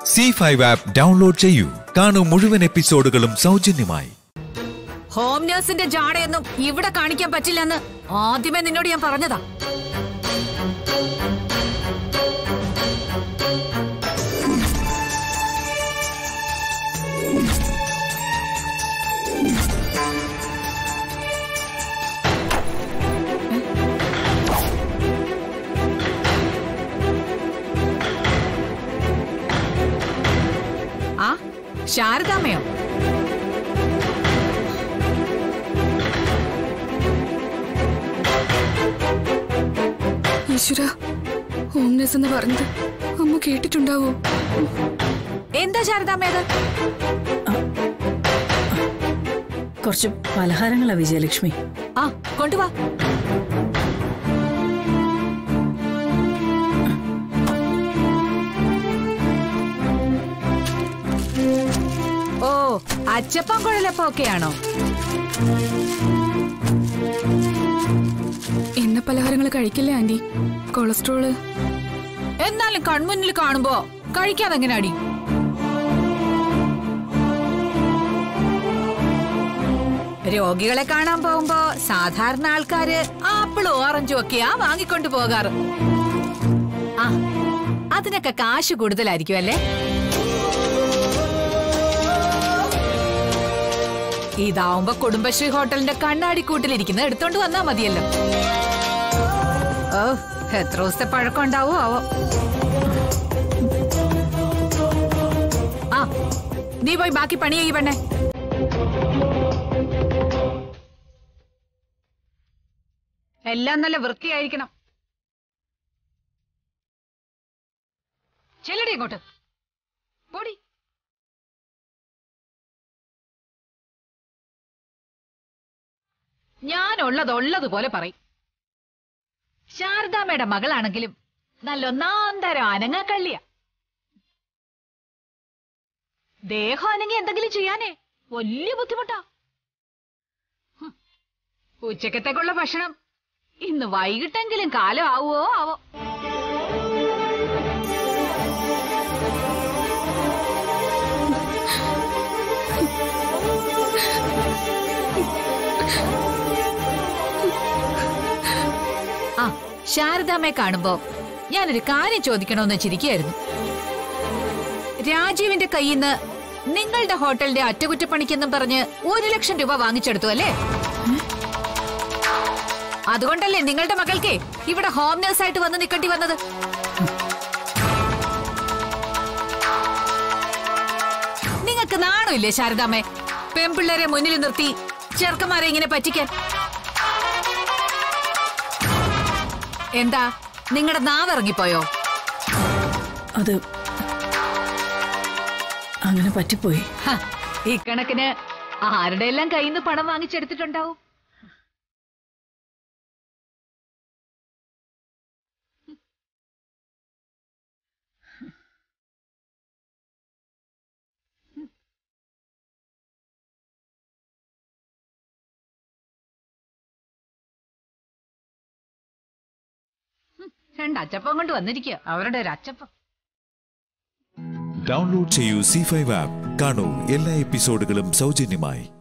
C five app download ചെയ്യൂ കാണൂ മുഴുവൻ എപ്പിസോഡുകളും സൗജന്യമായി ഹോം നേഴ്സിന്റെ ജാടയൊന്നും ഇവിടെ കാണിക്കാൻ പറ്റില്ലെന്ന് ആദ്യമേ നിന്നോട് ഞാൻ പറഞ്ഞതാ ആ ശാരദാമ്മയോ ഈശ്വര ഹോംനെസ് എന്ന് പറഞ്ഞത് അമ്മ കേട്ടിട്ടുണ്ടാവോ എന്താ ശാരദാമ്മയത് കുറച്ച് പലഹാരങ്ങളാ വിജയലക്ഷ്മി ആ കൊണ്ടുവാ ഓ അച്ചപ്പം കുഴലപ്പം ഒക്കെയാണോ എണ്ണ പലഹാരങ്ങൾ കഴിക്കില്ലേ ആന്റി കൊളസ്ട്രോള് എന്നാലും കൺമുന്നിൽ കാണുമ്പോ കഴിക്കാതെങ്ങനെ അടി രോഗികളെ കാണാൻ പോകുമ്പോ സാധാരണ ആൾക്കാര് ആപ്പിളും ഓറഞ്ചും ഒക്കെയാ വാങ്ങിക്കൊണ്ടു പോകാറ് ആ അതിനൊക്കെ കാശ് കൂടുതലായിരിക്കും അല്ലേ ഇതാവുമ്പോ കുടുംബശ്രീ ഹോട്ടലിന്റെ കണ്ണാടിക്കൂട്ടിലിരിക്കുന്ന എടുത്തോണ്ട് വന്നാ മതിയല്ലോ ഓ എത്ര ദിവസത്തെ പഴക്കം ഉണ്ടാവോ ആവോ ആ നീ പോയി ബാക്കി പണി ചെയ്യ് പെണ്ണേ എല്ലാം നല്ല വൃത്തിയായിരിക്കണം ചെല്ലടി ഇങ്ങോട്ട് പോടി ഞാനുള്ളത് ഉള്ളതുപോലെ പറയും ശാരദാമ്മയുടെ മകളാണെങ്കിലും നല്ല ഒന്നാന്തരം അനങ്ങക്കള്ളിയ ദേഹം അനങ്ങി എന്തെങ്കിലും ചെയ്യാനേ വലിയ ബുദ്ധിമുട്ടാ ഹും. ഉച്ചക്കത്തേക്കുള്ള ഭക്ഷണം ഇന്ന് വൈകിട്ടെങ്കിലും കാലം ആവുമോ ആവോ ആ ശാരദാമ്മയെ കാണുമ്പോ ഞാനൊരു കാര്യം ചോദിക്കണമെന്ന് വെച്ചിരിക്കുകയായിരുന്നു രാജീവിന്റെ കയ്യിൽ നിന്ന് നിങ്ങളുടെ ഹോട്ടലിന്റെ അറ്റകുറ്റപ്പണിക്കെന്നും പറഞ്ഞ് ഒരു ലക്ഷം രൂപ വാങ്ങിച്ചെടുത്തു അല്ലേ അതുകൊണ്ടല്ലേ നിങ്ങളുടെ മകൾക്ക് ഇവിടെ ഹോം നേഴ്സായിട്ട് വന്ന് നിൽക്കേണ്ടി വന്നത് നിങ്ങൾക്ക് നാണമില്ലേ ശാരദാമ്മേ പെൺപിള്ളേരെ മുന്നിൽ നിർത്തി ചെറുക്കന്മാരെ ഇങ്ങനെ പറ്റിക്കാൻ എന്താ നിങ്ങളുടെ നാവിറങ്ങിപ്പോയോ അത് അങ്ങനെ പറ്റിപ്പോയി ഹ, ഇക്കണക്കിന് ആരുടെ എല്ലാം കയ്യിൽ നിന്ന് പണം വാങ്ങിച്ചെടുത്തിട്ടുണ്ടാവും രണ്ടച്ചപ്പം കൊണ്ട് വന്നിരിക്കുക അവരുടെ ഒരു അച്ചപ്പം ഡൗൺലോഡ് ചെയ്യൂ സി ഫൈവ് ആപ്പ് കാണൂ എല്ലാ എപ്പിസോഡുകളും സൗജന്യമായി